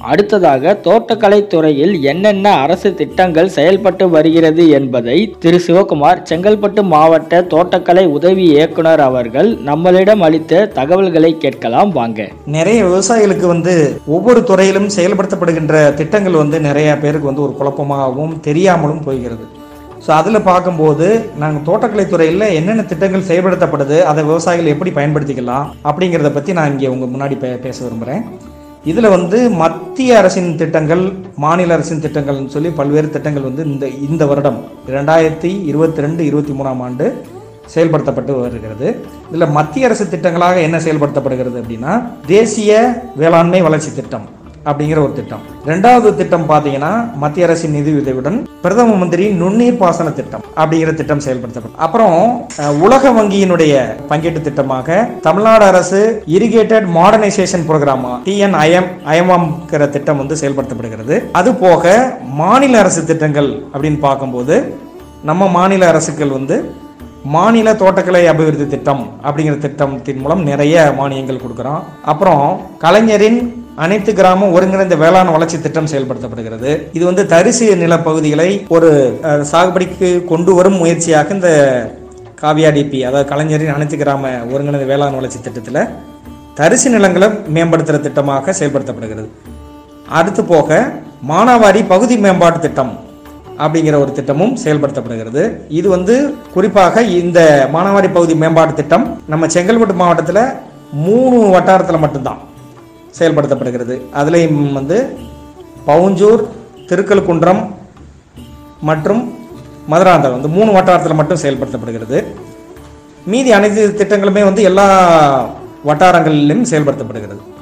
அடுத்ததாக தோட்டக்கலை துறையில் என்னென்ன அரசு திட்டங்கள் செயல்பட்டு வருகிறது என்பதை திரு சிவகுமார் செங்கல்பட்டு மாவட்ட தோட்டக்கலை உதவி இயக்குனர் அவர்கள் நம்மளிடம் அளித்த தகவல்களை கேட்கலாம் வாங்க நிறைய விவசாயிகளுக்கு வந்து ஒவ்வொரு துறையிலும் செயல்படுத்தப்படுகின்ற திட்டங்கள் வந்து நிறைய பேருக்கு வந்து ஒரு குழப்பமாகவும் தெரியாமலும் போகிறது ஸோ அதில் பார்க்கும்போது நாங்கள் தோட்டக்கலை துறையில் என்னென்ன திட்டங்கள் செயல்படுத்தப்படுது அதை விவசாயிகள் எப்படி பயன்படுத்திக்கலாம் அப்படிங்கிறத பற்றி நான் இங்கே உங்கள் முன்னாடி பே பேச விரும்புகிறேன் இதில் வந்து மத்திய அரசின் திட்டங்கள் மாநில அரசின் திட்டங்கள்னு சொல்லி பல்வேறு திட்டங்கள் வந்து இந்த இந்த வருடம் ரெண்டாயிரத்தி இருபத்தி ரெண்டு இருபத்தி மூணாம் ஆண்டு செயல்படுத்தப்பட்டு வருகிறது இதில் மத்திய அரசு திட்டங்களாக என்ன செயல்படுத்தப்படுகிறது அப்படின்னா தேசிய வேளாண்மை வளர்ச்சி திட்டம் அப்படிங்கிற ஒரு திட்டம் ரெண்டாவது திட்டம் பார்த்தீங்கன்னா மத்திய அரசின் நிதியுதவியுடன் பிரதம மந்திரி நுண்ணீர் பாசன திட்டம் அப்படிங்கிற திட்டம் செயல்படுத்தப்படும் அப்புறம் அஹ், உலக வங்கியினுடைய பங்கீட்டு திட்டமாக தமிழ்நாடு அரசு இரிகேட்டட் மாடர்னைசேஷன் ப்ரோக்ராமா டிஎன் ஐஎம் ஐஎம்எம்ங்கிற திட்டம் வந்து செயல்படுத்தப்படுகிறது அது போக மாநில அரசு திட்டங்கள் அப்படின்னு பார்க்கும்போது நம்ம மாநில அரசுகள் வந்து மாநில தோட்டக்கலை அபிவிருத்தி திட்டம் அப்படிங்கிற திட்டத்தின் மூலம் நிறைய மானியங்கள் கொடுக்குறோம் அப்புறம் கலைஞரின் அனைத்து கிராம ஒருங்கிணைந்த வேளாண் வளர்ச்சி திட்டம் செயல்படுத்தப்படுகிறது இது வந்து தரிசு நிலப்பகுதிகளை ஒரு அஹ், சாகுபடிக்கு கொண்டு வரும் முயற்சியாக இந்த காவியா டிபி அதாவது கலைஞரின் அனைத்து கிராம ஒருங்கிணைந்த வேளாண் வளர்ச்சி திட்டத்தில் தரிசு நிலங்களை மேம்படுத்துகிற திட்டமாக செயல்படுத்தப்படுகிறது அடுத்து போக மானாவாரி பகுதி மேம்பாட்டு திட்டம் அப்படிங்கிற ஒரு திட்டமும் செயல்படுத்தப்படுகிறது இது வந்து குறிப்பாக இந்த மானாவாரி பகுதி மேம்பாட்டு திட்டம் நம்ம செங்கல்பட்டு மாவட்டத்தில் மூணு வட்டாரத்தில் மட்டும்தான் செயல்படுத்தப்படுகிறது அதுலேயும் வந்து பவுஞ்சூர் திருக்கல்குன்றம் மற்றும் மதுராந்தகம் இந்த மூணு வட்டாரத்தில் மட்டும் செயல்படுத்தப்படுகிறது மீதி அனைத்து திட்டங்களுமே வந்து எல்லா வட்டாரங்களிலும் செயல்படுத்தப்படுகிறது